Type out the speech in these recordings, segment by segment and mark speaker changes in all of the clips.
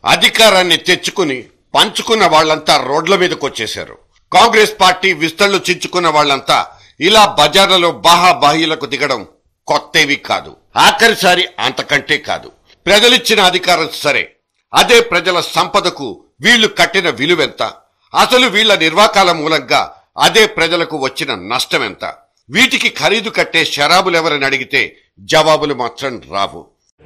Speaker 1: అధికారాన్ని తెచ్చుకుని పంచుకున్న వాళ్ళంతా రోడ్ల మీదకి వచ్చేశారు కాంగ్రెస్ పార్టీ విస్తళ్లు చించుకున్న వాళ్ళంతా ఇలా బజార్లలో బాహాబాహీలకు దిగడం కొత్తవి కాదు ఆఖరిసారి అంతకంటే కాదు ప్రజలిచ్చిన అధికారం సరే అదే ప్రజల సంపదకు వీళ్లు కట్టిన విలువెంత అసలు వీళ్ల నిర్వాకాల మూలంగా అదే ప్రజలకు వచ్చిన నష్టమెంత వీటికి ఖరీదు కట్టే శరాబులెవరని అడిగితే జవాబులు మాత్రం రావు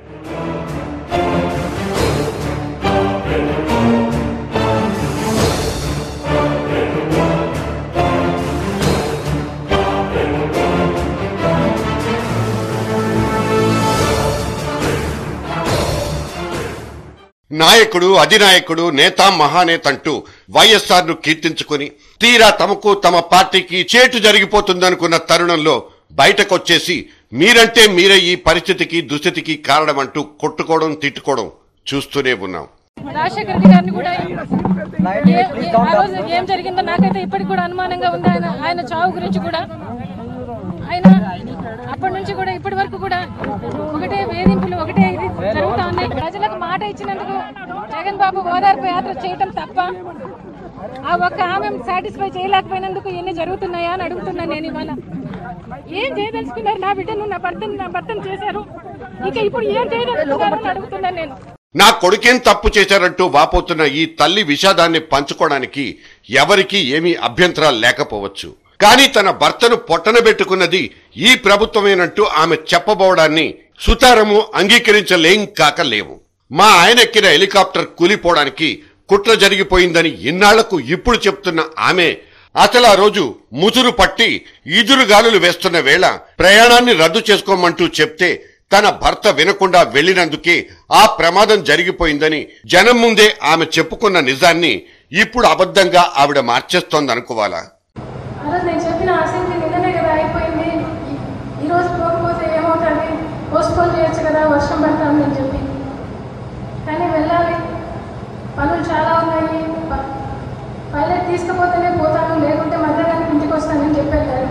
Speaker 1: నాయకుడు అధినాయకుడు నేత మహానేత అంటూ వైఎస్ఆర్ ను కీర్తించుకుని తీరా తమకు తమ పార్టీకి చేటు జరిగిపోతుందనుకున్న తరుణంలో బయటకొచ్చేసి మీరంటే మీరే ఈ పరిస్థితికి దుస్థితికి కారణమంటూ కొట్టుకోవడం తిట్టుకోవడం చూస్తూనే ఉన్నాం
Speaker 2: రాజశేఖర రెడ్డి గారిని కూడా ఏ- ఏ- ఆ రోజు ఏం జరిగిందో నాకైతే ఇప్పటికి కూడా అనుమానంగా ఉంది ఆయన ఆయన చావు గురించి కూడా ఆయన అప్పటి నుంచి కూడా ఇప్పటి వరకు కూడా ఒకటే వేధింపులు ఒకటే ఇది జరుగుతా ఉన్నాయి ప్రజలకు మాట ఇచ్చినందుకు జగన్ బాబు ఓదార్పు యాత్ర చేయటం తప్ప ఆ ఒక్క ఆమె సాటిస్ఫై చేయలేకపోయినందుకు ఎన్ని జరుగుతున్నాయా అని అడుగుతున్నాను నేను ఇవాళ ఏం చేయదలుచుకున్నారు నా బిడ్డను నా భర్తను నా భర్తను చేశారు ఇక ఇప్పుడు ఏం చేయదలుచుకున్నారు అని అడుగుతున్నాను నేను
Speaker 1: నా కొడుకేం తప్పు చేశారంటూ వాపోతున్న ఈ తల్లి విషాదాన్ని పంచుకోవడానికి ఎవరికీ ఏమీ అభ్యంతరాలు లేకపోవచ్చు కానీ తన భర్తను పొట్టనబెట్టుకున్నది ఈ ప్రభుత్వమేనంటూ ఆమె చెప్పబోవడాన్ని సుతారము అంగీకరించలేం కాక లేవు మా ఆయన ఎక్కిన హెలికాప్టర్ కూలిపోవడానికి కుట్ర జరిగిపోయిందని ఇన్నాళ్లకు ఇప్పుడు చెప్తున్న ఆమె అసలు ఆ రోజు ముసురు పట్టి ఈదురుగాలులు వేస్తున్న వేళ ప్రయాణాన్ని రద్దు చేసుకోమంటూ చెప్తే తన భర్త వినకుండా వెళ్లినందుకే ఆ ప్రమాదం జరిగిపోయిందని జనం ముందే ఆమె చెప్పుకున్న నిజాన్ని ఇప్పుడు అబద్ధంగా ఆవిడ మార్చేస్తోందనుకోవాలా
Speaker 2: ఆ రోజు నేను చెప్పిన అసెంబ్లీ నిన్ననే కదా అయిపోయింది ఈ- ఈ రోజు పోకపోతే ఏమవుతుంది పోస్ట్పోన్ చేయొచ్చు కదా వర్షం పడుతుందని చెప్పి కానీ వెళ్ళాలి పనులు చాలా ఉన్నాయి ప- పైలట్ తీసుకుపోతేనే పోతాను లేకుంటే మధ్యాహ్నానికి ఇంటికి వస్తానని చెప్పారు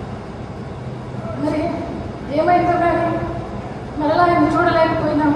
Speaker 2: మరి ఏమైందో కానీ మరలా ఆయన చూడలేకపోయినాం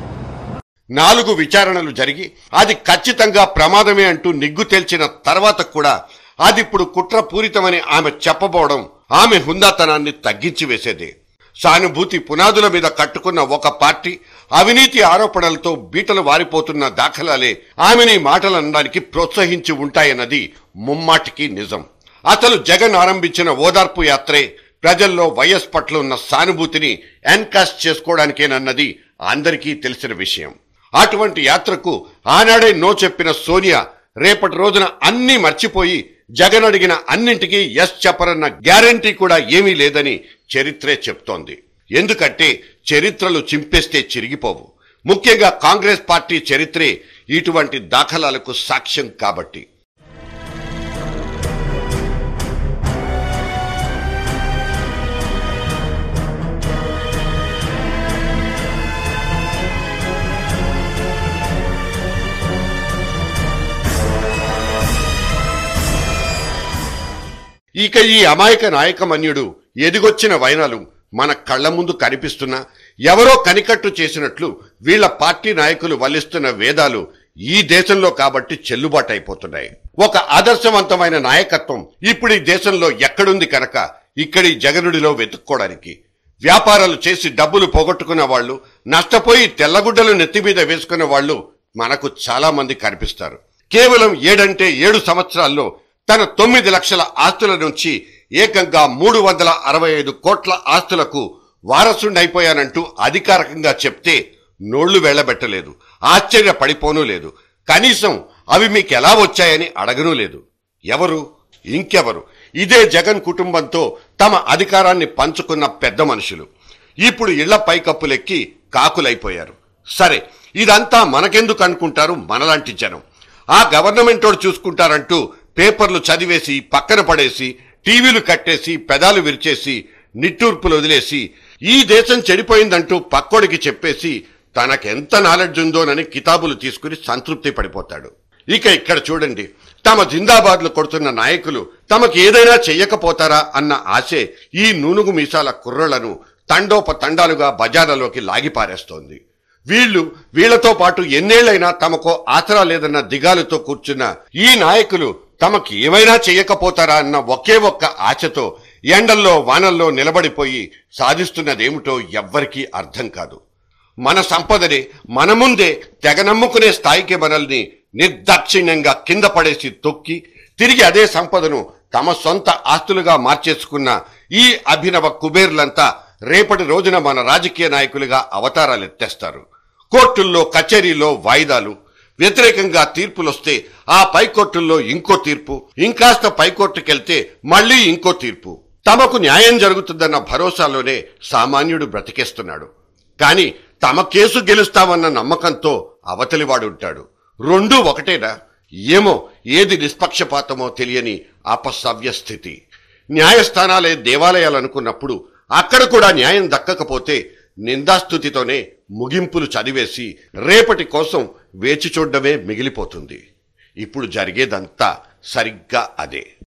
Speaker 1: నాలుగు విచారణలు జరిగి అది ఖచ్చితంగా ప్రమాదమే అంటూ నిగ్గు తేల్చిన తర్వాత కూడా అదిప్పుడు కుట్రపూరితమని ఆమె చెప్పబోవడం ఆమె హుందాతనాన్ని తగ్గించి వేసేదే సానుభూతి పునాదుల మీద కట్టుకున్న ఒక పార్టీ అవినీతి ఆరోపణలతో బీటలు వారిపోతున్న దాఖలాలే ఆమెని మాటలు అనడానికి ప్రోత్సహించి ఉంటాయన్నది ముమ్మాటికి నిజం అసలు జగన్ ఆరంభించిన ఓదార్పు యాత్రే ప్రజల్లో వైఎస్ పట్ల ఉన్న సానుభూతిని ఎన్కాస్ట్ చేసుకోవడానికేనన్నది అందరికీ తెలిసిన విషయం అటువంటి యాత్రకు ఆనాడే నో చెప్పిన సోనియా రేపటి రోజున అన్ని మర్చిపోయి జగన్ అడిగిన అన్నింటికీ ఎస్ చెప్పరన్న గ్యారంటీ కూడా ఏమీ లేదని చరిత్రే చెప్తోంది ఎందుకంటే చరిత్రలు చింపేస్తే చిరిగిపోవు ముఖ్యంగా కాంగ్రెస్ పార్టీ చరిత్రే ఇటువంటి దాఖలాలకు సాక్ష్యం కాబట్టి ఇక ఈ అమాయక నాయకమన్యుడు ఎదిగొచ్చిన వైనాలు మన కళ్ల ముందు కనిపిస్తున్నా ఎవరో కనికట్టు చేసినట్లు వీళ్ళ పార్టీ నాయకులు వల్లిస్తున్న వేదాలు ఈ దేశంలో కాబట్టి చెల్లుబాటు అయిపోతున్నాయి ఒక ఆదర్శవంతమైన నాయకత్వం ఇప్పుడు ఈ దేశంలో ఎక్కడుంది కనుక ఇక్కడి జగనుడిలో వెతుక్కోవడానికి వ్యాపారాలు చేసి డబ్బులు పోగొట్టుకున్న వాళ్ళు నష్టపోయి తెల్లగుడ్డలు నెత్తి మీద వేసుకున్న వాళ్ళు మనకు చాలా మంది కనిపిస్తారు కేవలం ఏడంటే ఏడు సంవత్సరాల్లో తన తొమ్మిది లక్షల ఆస్తుల నుంచి ఏకంగా మూడు వందల అరవై ఐదు కోట్ల ఆస్తులకు వారసుండైపోయానంటూ అధికారికంగా చెప్తే నోళ్లు వెళ్లబెట్టలేదు ఆశ్చర్యపడిపోనూ లేదు కనీసం అవి మీకు ఎలా వచ్చాయని అడగనూ లేదు ఎవరు ఇంకెవరు ఇదే జగన్ కుటుంబంతో తమ అధికారాన్ని పంచుకున్న పెద్ద మనుషులు ఇప్పుడు ఇళ్ల పైకప్పులెక్కి కాకులైపోయారు సరే ఇదంతా మనకెందుకు అనుకుంటారు మనలాంటి జనం ఆ గవర్నమెంటోడు చూసుకుంటారంటూ పేపర్లు చదివేసి పక్కన పడేసి టీవీలు కట్టేసి పెదాలు విరిచేసి నిట్టూర్పులు వదిలేసి ఈ దేశం చెడిపోయిందంటూ పక్కోడికి చెప్పేసి తనకెంత నాలెడ్జ్ ఉందోనని కితాబులు తీసుకుని సంతృప్తి పడిపోతాడు ఇక ఇక్కడ చూడండి తమ జిందాబాద్లు కొడుతున్న నాయకులు తమకు ఏదైనా చెయ్యకపోతారా అన్న ఆశే ఈ నూనుగు మీసాల కుర్రలను తండోపతండాలుగా బజార్లలోకి లాగిపారేస్తోంది వీళ్ళు వీళ్లతో పాటు ఎన్నేళ్లైనా తమకు ఆసరా లేదన్న దిగాలుతో కూర్చున్న ఈ నాయకులు తమకి ఏమైనా చేయకపోతారా అన్న ఒకే ఒక్క ఆశతో ఎండల్లో వానల్లో నిలబడిపోయి సాధిస్తున్నదేమిటో ఎవ్వరికీ అర్థం కాదు మన సంపదని మన ముందే తెగనమ్ముకునే స్థాయికి మనల్ని నిర్దాక్షిణ్యంగా కింద పడేసి తొక్కి తిరిగి అదే సంపదను తమ సొంత ఆస్తులుగా మార్చేసుకున్న ఈ అభినవ కుబేర్లంతా రేపటి రోజున మన రాజకీయ నాయకులుగా అవతారాలు ఎత్తేస్తారు కోర్టుల్లో కచేరీలో వాయిదాలు వ్యతిరేకంగా తీర్పులొస్తే ఆ పైకోర్టుల్లో ఇంకో తీర్పు ఇంకాస్త పైకోర్టుకెళ్తే మళ్ళీ ఇంకో తీర్పు తమకు న్యాయం జరుగుతుందన్న భరోసాలోనే సామాన్యుడు బ్రతికేస్తున్నాడు కాని తమ కేసు గెలుస్తామన్న నమ్మకంతో అవతలివాడుంటాడు రెండూ ఒకటేనా ఏమో ఏది నిష్పక్షపాతమో తెలియని అపసవ్య స్థితి న్యాయస్థానాలే దేవాలయాలనుకున్నప్పుడు అక్కడ కూడా న్యాయం దక్కకపోతే నిందాస్తుతితోనే ముగింపులు చదివేసి రేపటి కోసం వేచి చూడడమే మిగిలిపోతుంది ఇప్పుడు జరిగేదంతా సరిగ్గా అదే